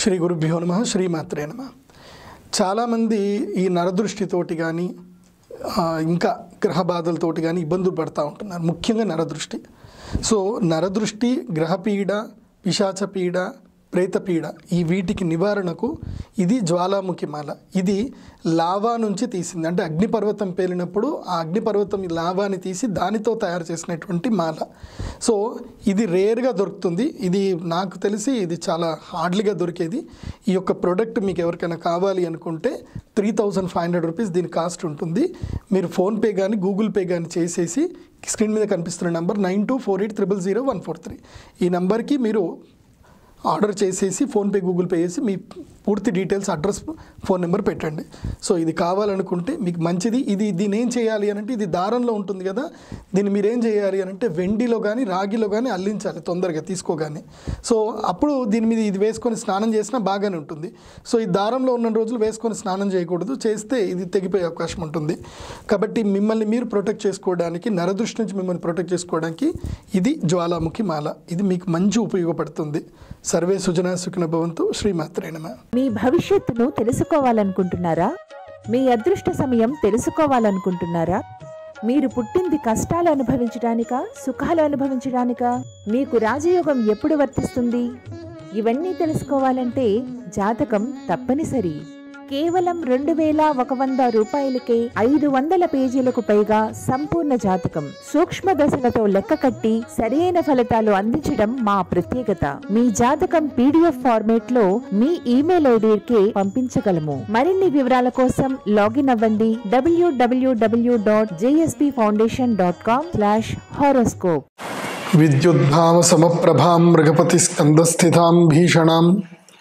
శ్రీ గురుభ్యో నమ శ్రీమాత్రే నమ చాలామంది ఈ నరదృష్టితోటి కానీ ఆ, ఇంకా గ్రహ బాధలతోటి కానీ ఇబ్బందులు పడుతూ ఉంటున్నారు ముఖ్యంగా నరదృష్టి సో నరదృష్టి గ్రహపీడ పిశాచపీడ ప్రేతపీడ ఈ వీటికి నివారణకు ఇది జ్వాలాముఖి మాల ఇది లావా నుంచి తీసింది అంటే అగ్నిపర్వతం పేలినప్పుడు ఆ అగ్నిపర్వతం ఈ లావాని తీసి దానితో తయారు చేసినటువంటి మాల సో ఇది రేర్గా దొరుకుతుంది ఇది నాకు తెలిసి ఇది చాలా హార్డ్లీగా దొరికేది ఈ యొక్క ప్రోడక్ట్ మీకు ఎవరికైనా కావాలి అనుకుంటే three thousand five hundred rupees దీని కాస్ట్ ఉంటుంది మీరు ఫోన్పే కానీ గూగుల్ పే కానీ చేసేసి స్క్రీన్ మీద కనిపిస్తున్న number nine two four eight triple zero one four three ఈ నెంబర్కి మీరు ఆర్డర్ చేసేసి ఫోన్పే గూగుల్ పే చేసి మీ పూర్తి డీటెయిల్స్ అడ్రస్ ఫోన్ నెంబర్ పెట్టండి సో ఇది కావాలనుకుంటే మీకు మంచిది ఇది దీని ఏం చేయాలి అని అంటే ఇది దారంలో ఉంటుంది కదా దీన్ని మీరు ఏం చేయాలి అని అంటే వెండిలో కానీ రాగిలో కానీ అల్లించాలి తొందరగా తీసుకోగానే సో అప్పుడు దీని మీద ఇది వేసుకొని స్నానం చేసినా బాగానే ఉంటుంది సో ఈ దారంలో ఉన్న రోజులు వేసుకొని స్నానం చేయకూడదు చేస్తే ఇది తెగిపోయే అవకాశం ఉంటుంది కాబట్టి మిమ్మల్ని మీరు ప్రొటెక్ట్ చేసుకోవడానికి నరదృష్టి నుంచి మిమ్మల్ని ప్రొటెక్ట్ చేసుకోవడానికి ఇది జ్వాలాముఖి మాల ఇది మీకు మంచి ఉపయోగపడుతుంది సర్వే సుజనా సుఖిన భవంతు శ్రీమాత్రే నమ మీ భవిష్యత్తును తెలుసుకోవాలనుకుంటున్నారా మీ అదృష్ట సమయం తెలుసుకోవాలనుకుంటున్నారా మీరు పుట్టింది కష్టాలు అనుభవించడానికా సుఖాలు అనుభవించడానికా మీకు రాజయోగం ఎప్పుడు వర్తిస్తుంది ఇవన్నీ తెలుసుకోవాలంటే జాతకం తప్పనిసరి కేవలం రెండు వేల ఒక వంద రూపాయలకే ఐదు వందల పేజీలకు పైగా సంపూర్ణ జాతకం సూక్ష్మ దశలతో లెక్క కట్టి సరైన ఫలితాలు అందించడం మా ప్రత్యేకత మీ జాతకం పీడిఎఫ్ ఫార్మేట్ లో మీ ఈమెయిల్ ఐడికి పంపించగలము మరిన్ని వివరాల కోసం లాగిన్ అవ్వండి W W W dot JSP foundation dot com slash horoscope విద్యుద్భావ సమప్రభాం మృగపతి స్కందస్థితాం భీషణాం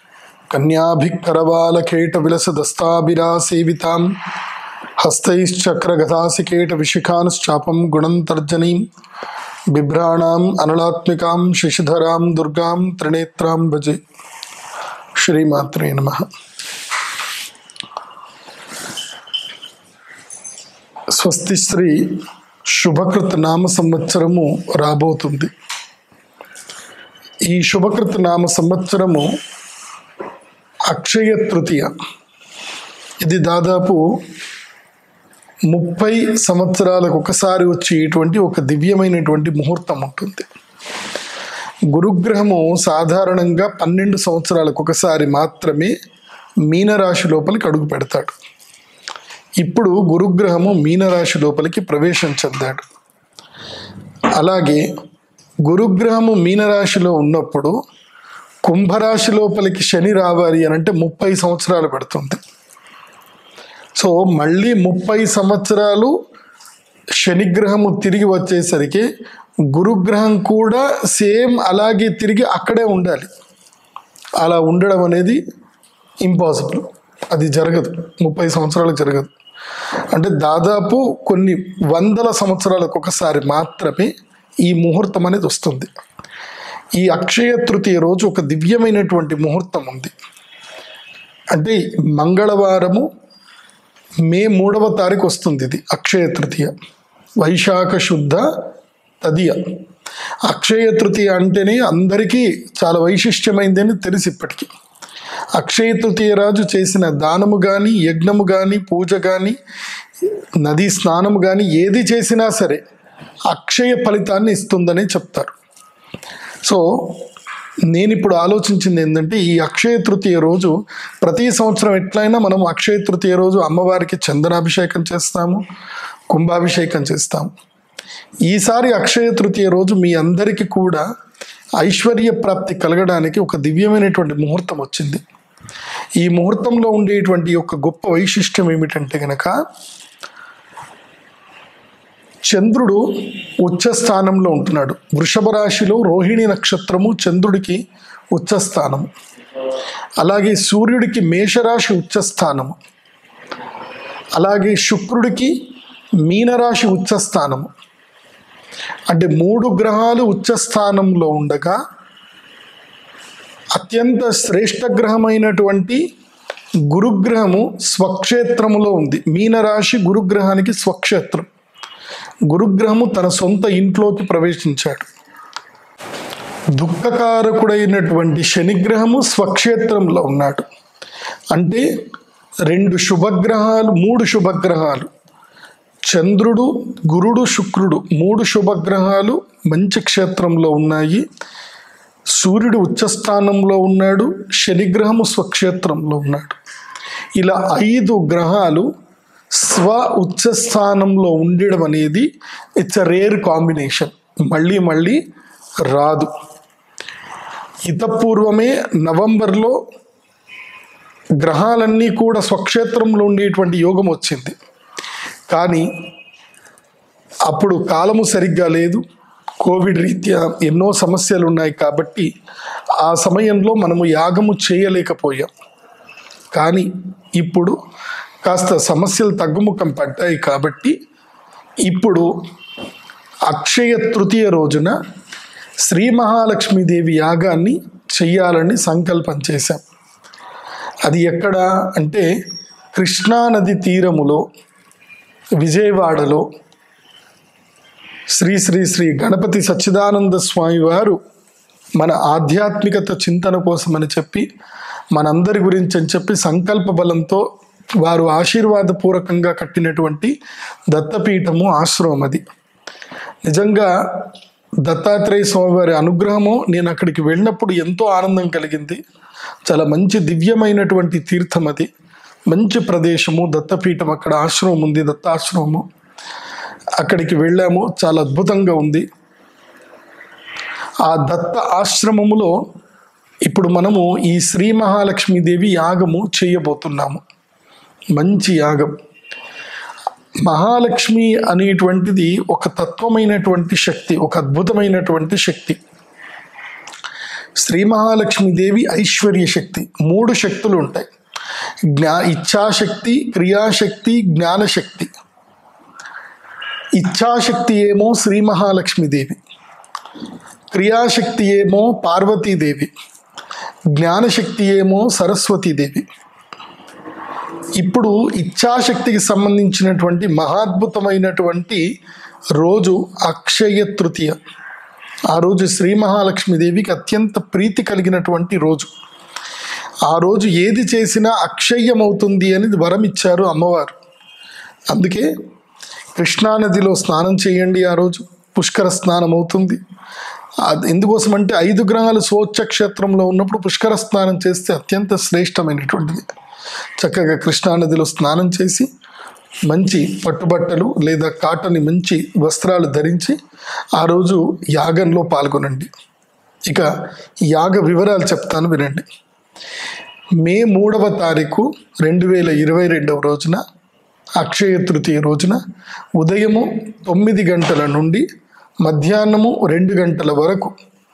కన్యాభికరవాలకేట విలసదస్తాభిరాసేవితాం హస్తైశ్చక్రగతాసికేట విశిఖానుశ్చాపం గుణంతర్జనీం బిభ్రాణాం అనలాత్మికాం శశిధరాం దుర్గాం త్రినేత్రాం భజే శ్రీమాత్రే నమ స్వస్తి శ్రీ శుభకృత్ నామ సంవత్సరము రాబోతుంది ఈ శుభకృత్ నామ సంవత్సరము అక్షయ తృతీయ ఇది దాదాపు ముప్పై సంవత్సరాలకు ఒకసారి వచ్చేటువంటి ఒక దివ్యమైనటువంటి ముహూర్తం ఉంటుంది గురుగ్రహము సాధారణంగా పన్నెండు సంవత్సరాలకు ఒకసారి మాత్రమే మీనరాశి లోపలికి అడుగు పెడతాడు ఇప్పుడు గురుగ్రహము మీనరాశి లోపలికి ప్రవేశం చెందాడు అలాగే గురుగ్రహము మీనరాశిలో ఉన్నప్పుడు కుంభరాశి లోపలికి శని రావాలి అని అంటే ముప్పై సంవత్సరాలు పడుతుంది సో మళ్ళీ ముప్పై సంవత్సరాలు శనిగ్రహము తిరిగి వచ్చేసరికి గురుగ్రహం కూడా సేమ్ అలాగే తిరిగి అక్కడే ఉండాలి అలా ఉండడం అనేది ఇంపాసిబుల్ అది జరగదు ముప్పై సంవత్సరాలకు జరగదు అంటే దాదాపు కొన్ని వందల సంవత్సరాలకు ఒకసారి మాత్రమే ఈ ముహూర్తం అనేది వస్తుంది ఈ అక్షయ తృతీయ రోజు ఒక దివ్యమైనటువంటి ముహూర్తం ఉంది అంటే మంగళవారము మే మూడవ తారీఖు వస్తుంది ఇది అక్షయ తృతీయ వైశాఖ శుద్ధ తదియ అక్షయ తృతీయ అంటేనే అందరికీ చాలా వైశిష్ట్యమైంది అని తెలిసి ఇప్పటికీ అక్షయ తృతీయ రాజు చేసిన దానము కానీ యజ్ఞము కానీ పూజ కానీ నదీ స్నానము కానీ ఏది చేసినా సరే అక్షయ ఫలితాన్ని ఇస్తుందని చెప్తారు సో నేను ఇప్పుడు ఆలోచించింది ఏంటంటే ఈ అక్షయ తృతీయ రోజు ప్రతి సంవత్సరం ఎట్లయినా మనం అక్షయ తృతీయ రోజు అమ్మవారికి చందనాభిషేకం చేస్తాము కుంభాభిషేకం చేస్తాము ఈసారి అక్షయ తృతీయ రోజు మీ అందరికీ కూడా ఐశ్వర్య ప్రాప్తి కలగడానికి ఒక దివ్యమైనటువంటి ముహూర్తం వచ్చింది ఈ ముహూర్తంలో ఉండేటువంటి ఒక గొప్ప వైశిష్ట్యం ఏమిటంటే గనక చంద్రుడు ఉచ్చ స్థానంలో ఉంటున్నాడు వృషభ రాశిలో రోహిణి నక్షత్రము చంద్రుడికి ఉచ్చ స్థానము అలాగే సూర్యుడికి మేషరాశి ఉచ్చ స్థానము అలాగే శుక్రుడికి మీనరాశి ఉచ్చ స్థానము అంటే మూడు గ్రహాలు ఉచ్చ స్థానంలో ఉండగా అత్యంత శ్రేష్ఠ గ్రహమైనటువంటి గురుగ్రహము స్వక్షేత్రములో ఉంది మీనరాశి గురుగ్రహానికి స్వక్షేత్రం గురుగ్రహము తన సొంత ఇంట్లోకి ప్రవేశించాడు దుఃఖకారకుడైనటువంటి శనిగ్రహము స్వక్షేత్రంలో ఉన్నాడు అంటే రెండు శుభగ్రహాలు మూడు శుభగ్రహాలు చంద్రుడు గురుడు శుక్రుడు మూడు శుభగ్రహాలు మంచి క్షేత్రంలో ఉన్నాయి సూర్యుడు ఉచ్చస్థానంలో ఉన్నాడు శనిగ్రహము స్వక్షేత్రంలో ఉన్నాడు ఇలా ఐదు గ్రహాలు స్వ ఉచ్చస్థానంలో ఉండడం అనేది ఇట్స్ అ రేర్ కాంబినేషన్ మళ్ళీ మళ్ళీ రాదు ఇతపూర్వమే నవంబర్లో గ్రహాలన్నీ కూడా స్వక్షేత్రంలో ఉండేటువంటి యోగం వచ్చింది కానీ అప్పుడు కాలము సరిగ్గా లేదు కోవిడ్ రీత్యా ఎన్నో సమస్యలు ఉన్నాయి కాబట్టి ఆ సమయంలో మనము యాగము చేయలేకపోయాం కానీ ఇప్పుడు కాస్త సమస్యలు తగ్గుముఖం పడ్డాయి కాబట్టి ఇప్పుడు అక్షయ తృతీయ రోజున శ్రీ మహాలక్ష్మీదేవి యాగాన్ని చెయ్యాలని సంకల్పం చేశాం అది ఎక్కడ అంటే కృష్ణానది తీరములో విజయవాడలో శ్రీ శ్రీ శ్రీ గణపతి సచ్చిదానంద స్వామి వారు మన ఆధ్యాత్మికత చింతన కోసమని చెప్పి మనందరి గురించి అని చెప్పి సంకల్ప బలంతో వారు ఆశీర్వాదపూర్వకంగా కట్టినటువంటి దత్తపీఠము ఆశ్రమం అది నిజంగా దత్తాత్రేయ స్వామివారి అనుగ్రహము నేను అక్కడికి వెళ్ళినప్పుడు ఎంతో ఆనందం కలిగింది చాలా మంచి దివ్యమైనటువంటి తీర్థం అది మంచి ప్రదేశము దత్తపీఠం అక్కడ ఆశ్రమం ఉంది దత్తాశ్రమము అక్కడికి వెళ్ళాము చాలా అద్భుతంగా ఉంది ఆ దత్త ఆశ్రమములో ఇప్పుడు మనము ఈ శ్రీ మహాలక్ష్మీదేవి యాగము చేయబోతున్నాము మంచి యాగం మహాలక్ష్మి అనేటువంటిది ఒక తత్వమైనటువంటి శక్తి ఒక అద్భుతమైనటువంటి శక్తి శ్రీ మహాలక్ష్మీదేవి ఐశ్వర్య శక్తి మూడు శక్తులు ఉంటాయి జ్ఞా ఇచ్ఛాశక్తి క్రియాశక్తి జ్ఞానశక్తి ఇచ్ఛాశక్తి ఏమో శ్రీ మహాలక్ష్మీదేవి క్రియాశక్తి ఏమో పార్వతీదేవి జ్ఞానశక్తి ఏమో సరస్వతీదేవి ఇప్పుడు ఇచ్ఛాశక్తికి సంబంధించినటువంటి మహాద్భుతమైనటువంటి రోజు అక్షయ తృతీయ ఆ రోజు శ్రీ మహాలక్ష్మీదేవికి అత్యంత ప్రీతి కలిగినటువంటి రోజు ఆ రోజు ఏది చేసినా అక్షయ్యమవుతుంది అని వరం ఇచ్చారు అమ్మవారు అందుకే కృష్ణానదిలో స్నానం చేయండి ఆ రోజు పుష్కర స్నానం అవుతుంది అది ఎందుకోసం అంటే ఐదు గ్రహాలు స్వోచ్చ క్షేత్రంలో ఉన్నప్పుడు పుష్కర స్నానం చేస్తే అత్యంత శ్రేష్టమైనటువంటిది చక్కగా కృష్ణానదిలో స్నానం చేసి మంచి పట్టుబట్టలు లేదా కాటని మంచి వస్త్రాలు ధరించి ఆ రోజు యాగంలో పాల్గొనండి ఇక యాగ వివరాలు చెప్తాను వినండి మే మూడవ తారీఖు రెండు వేల ఇరవై రెండవ రోజున అక్షయ తృతీయ రోజున ఉదయము తొమ్మిది గంటల నుండి మధ్యాహ్నము రెండు గంటల వరకు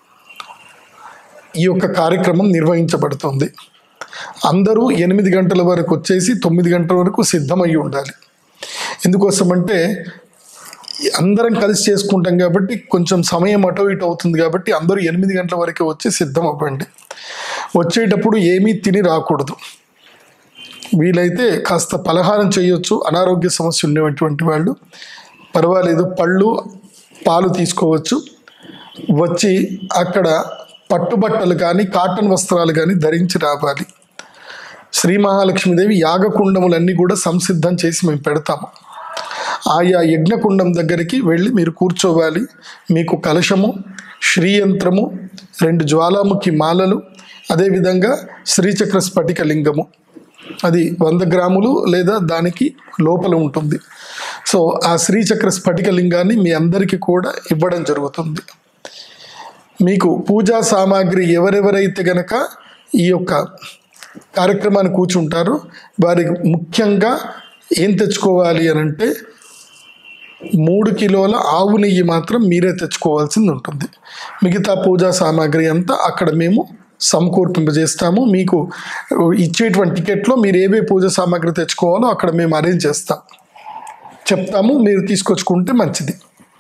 ఈ యొక్క కార్యక్రమం నిర్వహించబడుతుంది అందరూ ఎనిమిది గంటల వరకు వచ్చేసి తొమ్మిది గంటల వరకు సిద్ధమై ఉండాలి ఎందుకోసమంటే అందరం కలిసి చేసుకుంటాం కాబట్టి కొంచెం సమయం అటో ఇటు అవుతుంది కాబట్టి అందరూ ఎనిమిది గంటల వరకే వచ్చి సిద్ధం అవ్వండి వచ్చేటప్పుడు ఏమీ తిని రాకూడదు వీలైతే కాస్త పలహారం చేయొచ్చు అనారోగ్య సమస్య ఉన్నటువంటి వాళ్ళు పర్వాలేదు పళ్ళు పాలు తీసుకోవచ్చు వచ్చి అక్కడ పట్టుబట్టలు కానీ కాటన్ వస్త్రాలు కానీ ధరించి రావాలి శ్రీ మహాలక్ష్మీదేవి యాగకుండములన్నీ కూడా సంసిద్ధం చేసి మేము పెడతాము ఆయా యజ్ఞకుండం దగ్గరికి వెళ్ళి మీరు కూర్చోవాలి మీకు కలశము శ్రీయంత్రము రెండు జ్వాలాముఖి మాలలు అదేవిధంగా శ్రీచక్ర స్ఫటిక లింగము అది వంద గ్రాములు లేదా దానికి లోపల ఉంటుంది సో ఆ శ్రీచక్ర స్ఫటిక లింగాన్ని మీ అందరికీ కూడా ఇవ్వడం జరుగుతుంది మీకు పూజా సామాగ్రి ఎవరెవరైతే గనక ఈ యొక్క కార్యక్రమాన్ని కూర్చుంటారో వారికి ముఖ్యంగా ఏం తెచ్చుకోవాలి అని అంటే మూడు కిలోల ఆవు నెయ్యి మాత్రం మీరే తెచ్చుకోవాల్సింది ఉంటుంది మిగతా పూజా సామాగ్రి అంతా అక్కడ మేము సమకూర్పింపజేస్తాము మీకు ఇచ్చేటువంటి టికెట్లో మీరు ఏవే పూజ సామాగ్రి తెచ్చుకోవాలో అక్కడ మేము అరేంజ్ చేస్తాం చెప్తాము మీరు తీసుకొచ్చుకుంటే మంచిది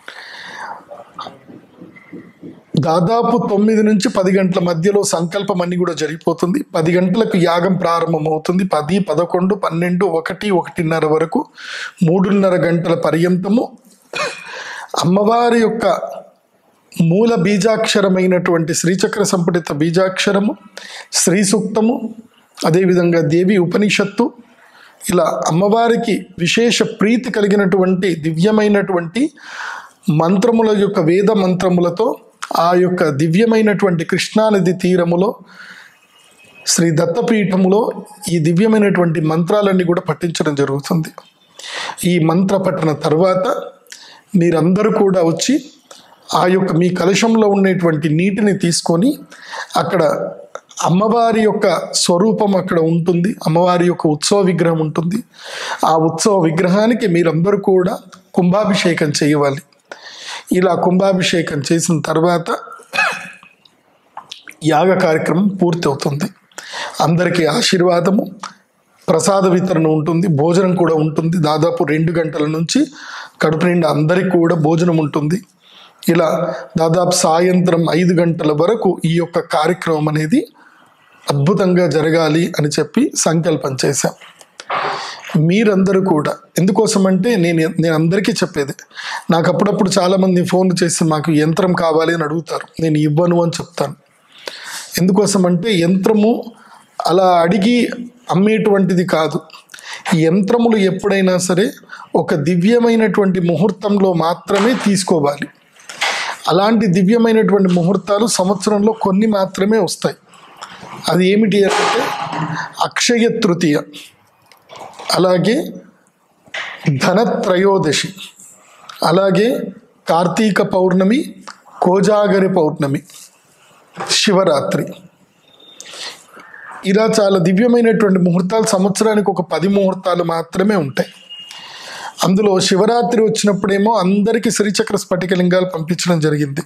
దాదాపు తొమ్మిది నుంచి పది గంటల మధ్యలో సంకల్పం అన్ని కూడా జరిగిపోతుంది పది గంటలకు యాగం ప్రారంభం అవుతుంది పది పదకొండు పన్నెండు ఒకటి ఒకటిన్నర వరకు మూడున్నర గంటల పర్యంతము అమ్మవారి యొక్క మూల బీజాక్షరమైనటువంటి శ్రీచక్ర సంపుటిత బీజాక్షరము శ్రీ సూక్తము అదేవిధంగా దేవి ఉపనిషత్తు ఇలా అమ్మవారికి విశేష ప్రీతి కలిగినటువంటి దివ్యమైనటువంటి మంత్రముల యొక్క వేద మంత్రములతో ఆ యొక్క దివ్యమైనటువంటి కృష్ణానది తీరములో శ్రీ దత్తపీఠములో ఈ దివ్యమైనటువంటి మంత్రాలన్నీ కూడా పఠించడం జరుగుతుంది ఈ మంత్ర పఠన తర్వాత మీరందరూ కూడా వచ్చి ఆ యొక్క మీ కలశంలో ఉండేటువంటి నీటిని తీసుకొని అక్కడ అమ్మవారి యొక్క స్వరూపం అక్కడ ఉంటుంది అమ్మవారి యొక్క ఉత్సవ విగ్రహం ఉంటుంది ఆ ఉత్సవ విగ్రహానికి మీరందరూ కూడా కుంభాభిషేకం చేయవాలి ఇలా కుంభాభిషేకం చేసిన తర్వాత యాగ కార్యక్రమం పూర్తి అవుతుంది అందరికీ ఆశీర్వాదము ప్రసాద వితరణ ఉంటుంది భోజనం కూడా ఉంటుంది దాదాపు రెండు గంటల నుంచి కడుపు నిండా అందరికీ కూడా భోజనం ఉంటుంది ఇలా దాదాపు సాయంత్రం ఐదు గంటల వరకు ఈ యొక్క కార్యక్రమం అనేది అద్భుతంగా జరగాలి అని చెప్పి సంకల్పం చేశాం మీరందరూ కూడా ఎందుకోసమంటే నేను నేను అందరికీ చెప్పేది నాకు అప్పుడప్పుడు చాలామంది ఫోన్ చేసి మాకు యంత్రం కావాలి అని అడుగుతారు నేను ఇవ్వను అని చెప్తాను ఎందుకోసమంటే యంత్రము అలా అడిగి అమ్మేటువంటిది కాదు ఈ యంత్రములు ఎప్పుడైనా సరే ఒక దివ్యమైనటువంటి ముహూర్తంలో మాత్రమే తీసుకోవాలి అలాంటి దివ్యమైనటువంటి ముహూర్తాలు సంవత్సరంలో కొన్ని మాత్రమే వస్తాయి అది ఏమిటి అంటే అక్షయ తృతీయ అలాగే ధనత్రయోదశి అలాగే కార్తీక పౌర్ణమి కోజాగరి పౌర్ణమి శివరాత్రి ఇలా చాలా దివ్యమైనటువంటి ముహూర్తాలు సంవత్సరానికి ఒక పది ముహూర్తాలు మాత్రమే ఉంటాయి అందులో శివరాత్రి వచ్చినప్పుడేమో అందరికీ శ్రీచక్ర స్ఫటికలింగాలు పంపించడం జరిగింది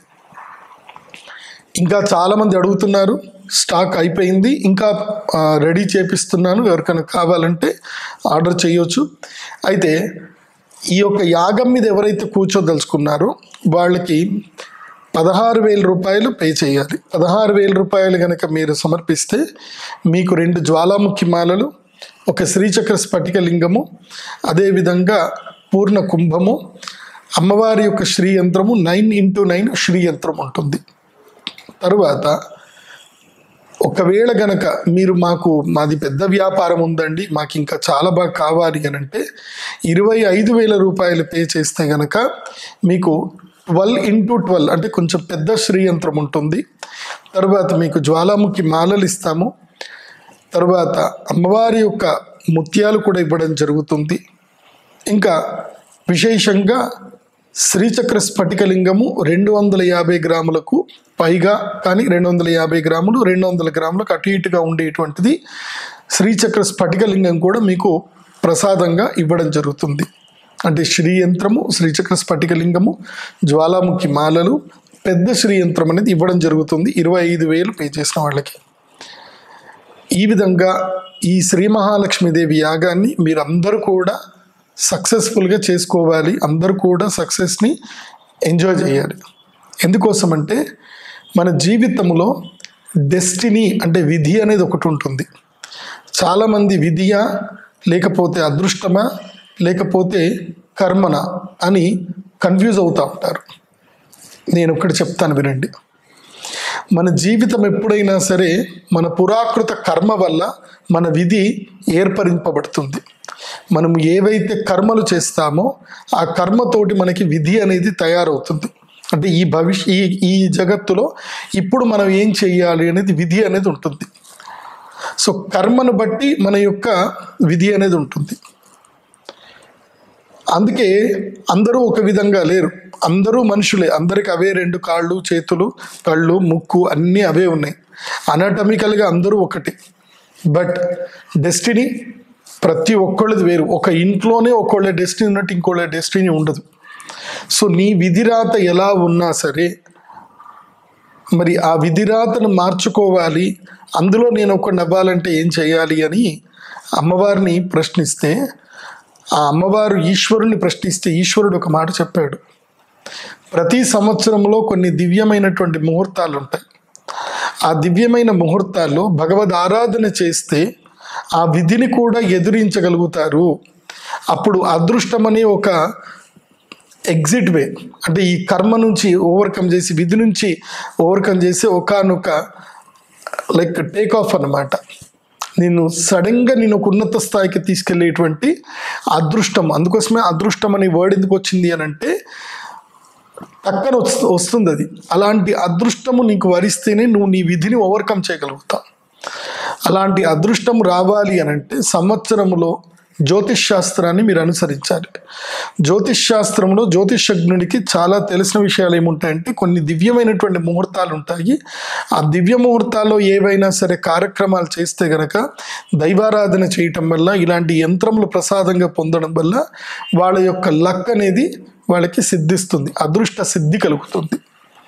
ఇంకా చాలామంది అడుగుతున్నారు స్టాక్ అయిపోయింది ఇంకా ఆ, రెడీ చేపిస్తున్నాను ఎవరికైనా కావాలంటే ఆర్డర్ చేయొచ్చు అయితే ఈ యొక్క యాగం మీద ఎవరైతే కూర్చోదలుచుకున్నారో వాళ్ళకి పదహారు వేల రూపాయలు పే చేయాలి పదహారు వేల రూపాయలు కనుక మీరు సమర్పిస్తే మీకు రెండు జ్వాలాముఖి మాలలు ఒక శ్రీచక్ర స్ఫటిక లింగము అదేవిధంగా పూర్ణ కుంభము అమ్మవారి యొక్క శ్రీ యంత్రము నైన్ ఇంటూ నైన్ శ్రీ యంత్రం ఉంటుంది తరువాత ఒకవేళ గనక మీరు మాకు మాది పెద్ద వ్యాపారం ఉందండి మాకు ఇంకా చాలా బాగా కావాలి అని అంటే ఇరవై ఐదు వేల రూపాయలు పే చేస్తే గనక మీకు ట్వెల్వ్ ఇంటూ ట్వెల్వ్ అంటే కొంచెం పెద్ద శ్రీ యంత్రం ఉంటుంది తర్వాత మీకు జ్వాలాముఖి మాలలు ఇస్తాము తర్వాత అమ్మవారి యొక్క ముత్యాలు కూడా ఇవ్వడం జరుగుతుంది ఇంకా విశేషంగా శ్రీచక్ర స్ఫటికలింగము రెండు వందల యాభై గ్రాములకు పైగా కానీ రెండు వందల యాభై గ్రాములు రెండు వందల గ్రాములకు అటు ఇటుగా ఉండేటువంటిది శ్రీచక్ర స్ఫటికలింగం కూడా మీకు ప్రసాదంగా ఇవ్వడం జరుగుతుంది అంటే శ్రీ యంత్రము శ్రీచక్ర స్ఫటికలింగము జ్వాలాముఖి మాలలు పెద్ద శ్రీ యంత్రం అనేది ఇవ్వడం జరుగుతుంది ఇరవై ఐదు వేలు పే చేసిన వాళ్ళకి ఈ విధంగా ఈ శ్రీ మహాలక్ష్మీదేవి యాగాన్ని మీరందరూ కూడా సక్సెస్ఫుల్గా చేసుకోవాలి అందరూ కూడా సక్సెస్ని ఎంజాయ్ చేయాలి ఎందుకోసమంటే మన జీవితంలో డెస్టినీ అంటే విధి అనేది ఒకటి ఉంటుంది చాలామంది విధియా లేకపోతే అదృష్టమా లేకపోతే కర్మన అని కన్ఫ్యూజ్ అవుతూ ఉంటారు నేను ఒకటి చెప్తాను వినండి మన జీవితం ఎప్పుడైనా సరే మన పురాకృత కర్మ వల్ల మన విధి ఏర్పరింపబడుతుంది మనం ఏవైతే కర్మలు చేస్తామో ఆ కర్మతోటి మనకి విధి అనేది తయారవుతుంది అంటే ఈ భవిష్య ఈ ఈ జగత్తులో ఇప్పుడు మనం ఏం చెయ్యాలి అనేది విధి అనేది ఉంటుంది సో కర్మను బట్టి మన యొక్క విధి అనేది ఉంటుంది అందుకే అందరూ ఒక విధంగా లేరు అందరూ మనుషులే అందరికి అవే రెండు కాళ్ళు చేతులు కళ్ళు ముక్కు అన్నీ అవే ఉన్నాయి అనటమికల్గా అందరూ ఒకటి బట్ డెస్టినీ ప్రతి ఒక్కళ్ళది వేరు ఒక ఇంట్లోనే ఒకళ్ళ డెస్టినీ ఉన్నట్టు ఇంకోళ్ళ డెస్టినీ ఉండదు సో నీ విధిరాత ఎలా ఉన్నా సరే మరి ఆ విధిరాతను మార్చుకోవాలి అందులో నేను ఒకటి అవ్వాలంటే ఏం చేయాలి అని అమ్మవారిని ప్రశ్నిస్తే ఆ అమ్మవారు ఈశ్వరుని ప్రశ్నిస్తే ఈశ్వరుడు ఒక మాట చెప్పాడు ప్రతి సంవత్సరంలో కొన్ని దివ్యమైనటువంటి ముహూర్తాలు ఉంటాయి ఆ దివ్యమైన ముహూర్తాల్లో భగవద్ ఆరాధన చేస్తే ఆ విధిని కూడా ఎదిరించగలుగుతారు అప్పుడు అదృష్టం అనే ఒక ఎగ్జిట్ వే అంటే ఈ కర్మ నుంచి ఓవర్కమ్ చేసి విధి నుంచి ఓవర్కమ్ చేసి ఒకనొక లైక్ టేక్ ఆఫ్ అన్నమాట నేను సడన్గా నేను ఒక ఉన్నత స్థాయికి తీసుకెళ్లేటువంటి అదృష్టం అందుకోసమే అదృష్టం అనే వర్డ్ ఎందుకు వచ్చింది అని అంటే పక్కన వస్తు- వస్తుంది అది అలాంటి అదృష్టము నీకు వరిస్తేనే నువ్వు నీ విధిని ఓవర్కమ్ చేయగలుగుతావు అలాంటి అదృష్టం రావాలి అని అంటే సంవత్సరములో జ్యోతిష్ శాస్త్రాన్ని మీరు అనుసరించాలి జ్యోతిష్ శాస్త్రంలో జ్యోతిషజ్ఞుడికి చాలా తెలిసిన విషయాలు ఏముంటాయంటే కొన్ని దివ్యమైనటువంటి ముహూర్తాలు ఉంటాయి ఆ దివ్య ముహూర్తాల్లో ఏవైనా సరే కార్యక్రమాలు చేస్తే గనక దైవారాధన చేయటం వల్ల ఇలాంటి యంత్రములు ప్రసాదంగా పొందడం వల్ల వాళ్ళ యొక్క లక్ అనేది వాళ్ళకి సిద్ధిస్తుంది అదృష్ట సిద్ధి కలుగుతుంది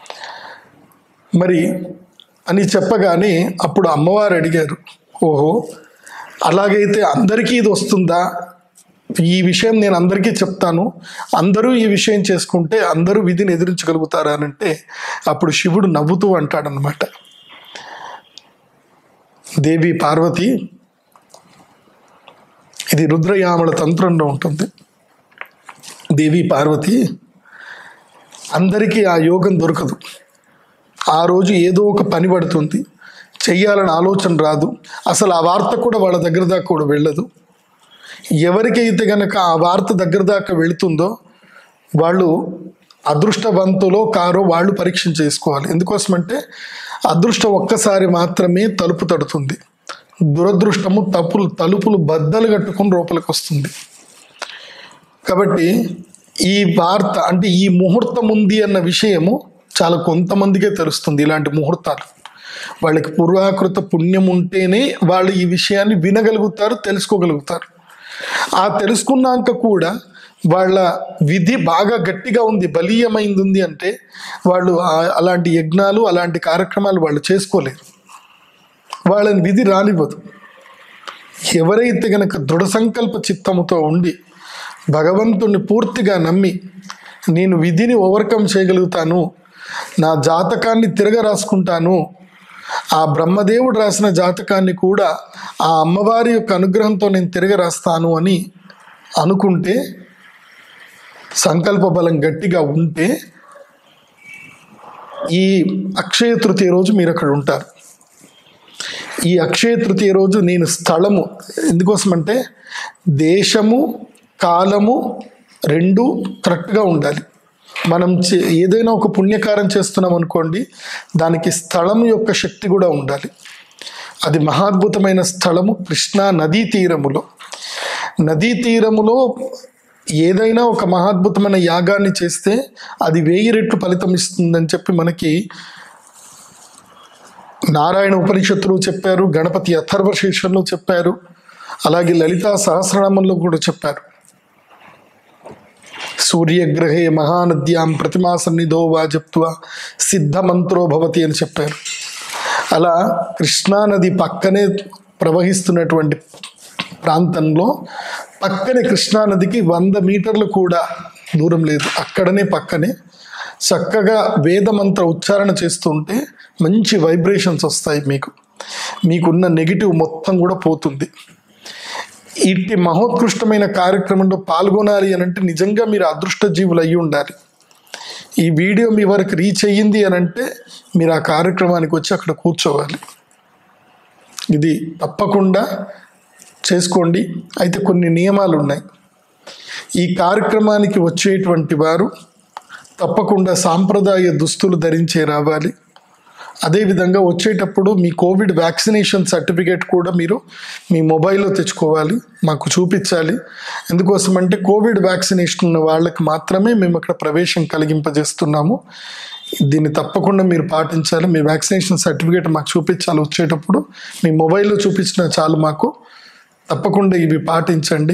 మరి అని చెప్పగానే అప్పుడు అమ్మవారు అడిగారు ఓహో అలాగైతే అందరికీ ఇది వస్తుందా ఈ విషయం నేను అందరికీ చెప్తాను అందరూ ఈ విషయం చేసుకుంటే అందరూ విధిని ఎదిరించగలుగుతారా అని అంటే అప్పుడు శివుడు నవ్వుతూ అంటాడనమాట దేవి పార్వతి ఇది రుద్రయామల తంత్రంలో ఉంటుంది దేవి పార్వతి అందరికీ ఆ యోగం దొరకదు ఆ రోజు ఏదో ఒక పని పడుతుంది చెయ్యాలని ఆలోచన రాదు అసలు ఆ వార్త కూడా వాళ్ళ దగ్గర దాకా కూడా వెళ్ళదు ఎవరికైతే గనక ఆ వార్త దగ్గర దాకా వెళుతుందో వాళ్ళు అదృష్టవంతులో కారో వాళ్ళు పరీక్ష చేసుకోవాలి ఎందుకోసమంటే అదృష్టం ఒక్కసారి మాత్రమే తలుపు తడుతుంది దురదృష్టము తప్పులు తలుపులు బద్దలు కట్టుకుని లోపలికి వస్తుంది కాబట్టి ఈ వార్త అంటే ఈ ముహూర్తం ఉంది అన్న విషయము చాలా కొంతమందికే తెలుస్తుంది ఇలాంటి ముహూర్తాలు వాళ్ళకి పూర్వాకృత పుణ్యం ఉంటేనే వాళ్ళు ఈ విషయాన్ని వినగలుగుతారు తెలుసుకోగలుగుతారు ఆ తెలుసుకున్నాక కూడా వాళ్ళ విధి బాగా గట్టిగా ఉంది బలీయమైంది ఉంది అంటే వాళ్ళు ఆ- అలాంటి యజ్ఞాలు అలాంటి కార్యక్రమాలు వాళ్ళు చేసుకోలేరు వాళ్ళని విధి రానివ్వదు ఎవరైతే గనక దృఢ సంకల్ప చిత్తముతో ఉండి భగవంతుణ్ణి పూర్తిగా నమ్మి నేను విధిని ఓవర్కమ్ చేయగలుగుతాను నా జాతకాన్ని తిరగ రాసుకుంటాను ఆ బ్రహ్మదేవుడు రాసిన జాతకాన్ని కూడా ఆ అమ్మవారి యొక్క అనుగ్రహంతో నేను తిరగ రాస్తాను అని అనుకుంటే సంకల్ప బలం గట్టిగా ఉంటే ఈ అక్షయ తృతీయ రోజు మీరు అక్కడ ఉంటారు ఈ అక్షయ తృతీయ రోజు నేను స్థలము ఎందుకోసమంటే దేశము కాలము రెండు కరెక్ట్గా ఉండాలి మనం చే- ఏదైనా ఒక పుణ్యకారం చేస్తున్నాం అనుకోండి దానికి స్థలం యొక్క శక్తి కూడా ఉండాలి అది మహాద్భుతమైన స్థలము కృష్ణా నదీ తీరములో నదీ తీరములో ఏదైనా ఒక మహాద్భుతమైన యాగాన్ని చేస్తే అది వెయ్యి రెట్లు ఫలితం ఇస్తుందని చెప్పి మనకి నారాయణ ఉపనిషత్తులు చెప్పారు గణపతి అథర్వ శీర్షంలో చెప్పారు అలాగే లలితా సహస్రనామంలో కూడా చెప్పారు సూర్యగ్రహే మహానద్యాం ప్రతిమా సన్నిధో వా జప్త్వా సిద్ధమంత్రో భవతి అని చెప్పారు అలా కృష్ణానది పక్కనే ప్రవహిస్తున్నటువంటి ప్రాంతంలో పక్కనే కృష్ణానదికి వంద మీటర్లు కూడా దూరం లేదు అక్కడనే పక్కనే చక్కగా వేదమంత్ర ఉచ్చారణ చేస్తుంటే మంచి వైబ్రేషన్స్ వస్తాయి మీకు మీకున్న నెగిటివ్ మొత్తం కూడా పోతుంది ఇట్టి మహోత్కృష్టమైన కార్యక్రమంలో పాల్గొనాలి అని అంటే నిజంగా మీరు అదృష్ట జీవులు అయ్యి ఉండాలి ఈ వీడియో మీ వరకు రీచ్ అయ్యింది అని అంటే మీరు ఆ కార్యక్రమానికి వచ్చి అక్కడ కూర్చోవాలి ఇది తప్పకుండా చేసుకోండి అయితే కొన్ని నియమాలు ఉన్నాయి ఈ కార్యక్రమానికి వచ్చేటువంటి వారు తప్పకుండా సాంప్రదాయ దుస్తులు ధరించే రావాలి అదేవిధంగా వచ్చేటప్పుడు మీ కోవిడ్ వ్యాక్సినేషన్ సర్టిఫికేట్ కూడా మీరు మీ మొబైల్లో తెచ్చుకోవాలి మాకు చూపించాలి ఎందుకోసం అంటే కోవిడ్ వ్యాక్సినేషన్ ఉన్న వాళ్ళకి మాత్రమే మేము అక్కడ ప్రవేశం కలిగింపజేస్తున్నాము దీన్ని తప్పకుండా మీరు పాటించాలి మీ వ్యాక్సినేషన్ సర్టిఫికేట్ మాకు చూపించాలి వచ్చేటప్పుడు మీ మొబైల్లో చూపించిన చాలు మాకు తప్పకుండా ఇవి పాటించండి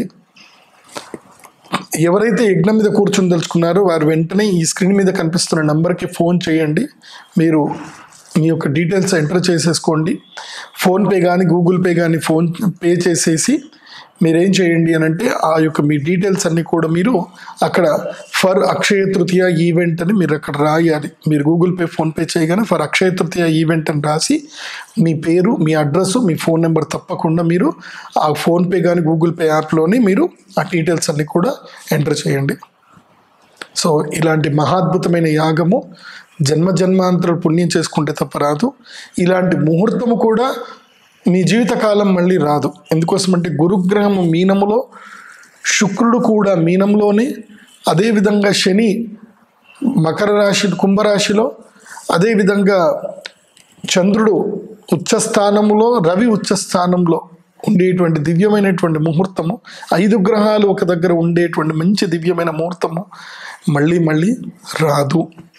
ఎవరైతే యజ్ఞం మీద కూర్చొని తెలుసుకున్నారో వారు వెంటనే ఈ స్క్రీన్ మీద కనిపిస్తున్న నంబర్కి ఫోన్ చేయండి మీరు మీ యొక్క డీటెయిల్స్ ఎంటర్ చేసేసుకోండి ఫోన్పే కానీ గూగుల్ పే కానీ ఫోన్ పే చేసేసి మీరేం చేయండి అని అంటే ఆ యొక్క మీ డీటెయిల్స్ అన్నీ కూడా మీరు అక్కడ ఫర్ అక్షయ తృతీయ ఈవెంట్ అని మీరు అక్కడ రాయాలి మీరు గూగుల్ పే ఫోన్పే చేయగానే ఫర్ అక్షయ తృతీయ ఈవెంట్ అని రాసి మీ పేరు మీ అడ్రస్ మీ ఫోన్ నెంబర్ తప్పకుండా మీరు ఆ ఫోన్పే కానీ గూగుల్ పే యాప్లోని మీరు ఆ డీటెయిల్స్ అన్నీ కూడా ఎంటర్ చేయండి సో ఇలాంటి మహాద్భుతమైన యాగము జన్మ జన్మాంతరాలు పుణ్యం చేసుకుంటే తప్ప రాదు ఇలాంటి ముహూర్తము కూడా మీ జీవితకాలం మళ్ళీ రాదు ఎందుకోసమంటే గురుగ్రహము మీనములో శుక్రుడు కూడా మీనంలోనే అదేవిధంగా శని మకర రాశి కుంభరాశిలో అదేవిధంగా చంద్రుడు ఉచ్చస్థానంలో రవి ఉచ్చస్థానంలో ఉండేటువంటి దివ్యమైనటువంటి ముహూర్తము ఐదు గ్రహాలు ఒక దగ్గర ఉండేటువంటి మంచి దివ్యమైన ముహూర్తము మళ్ళీ మళ్ళీ రాదు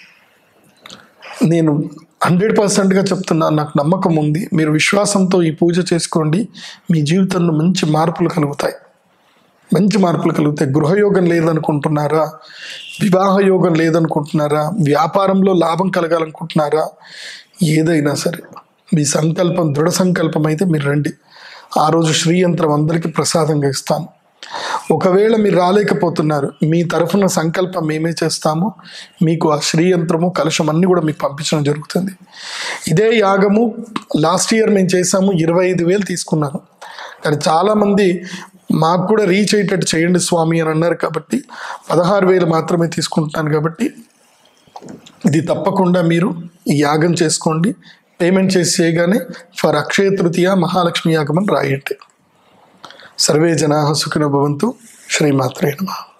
నేను హండ్రెడ్ పర్సెంట్గా చెప్తున్నాను నాకు నమ్మకం ఉంది మీరు విశ్వాసంతో ఈ పూజ చేసుకోండి మీ జీవితంలో మంచి మార్పులు కలుగుతాయి మంచి మార్పులు కలుగుతాయి గృహయోగం లేదనుకుంటున్నారా వివాహ యోగం లేదనుకుంటున్నారా వ్యాపారంలో లాభం కలగాలనుకుంటున్నారా ఏదైనా సరే మీ సంకల్పం దృఢ సంకల్పం అయితే మీరు రండి ఆ రోజు శ్రీయంత్రం అందరికీ ప్రసాదంగా ఇస్తాను ఒకవేళ మీరు రాలేకపోతున్నారు మీ తరఫున సంకల్పం మేమే చేస్తాము మీకు ఆ శ్రీయంత్రము కలశం అన్ని కూడా మీకు పంపించడం జరుగుతుంది ఇదే యాగము లాస్ట్ ఇయర్ మేము చేసాము ఇరవై ఐదు వేలు తీసుకున్నాను కానీ చాలామంది మాకు కూడా రీచ్ అయ్యేటట్టు చేయండి స్వామి అని అన్నారు కాబట్టి పదహారు వేలు మాత్రమే తీసుకుంటున్నాను కాబట్టి ఇది తప్పకుండా మీరు ఈ యాగం చేసుకోండి పేమెంట్ చేసి చేయగానే ఫర్ అక్షయ తృతీయ మహాలక్ష్మి యాగం అని రాయండి సర్వే జనా సుఖినో భవంతు శ్రీమాత్రే నమః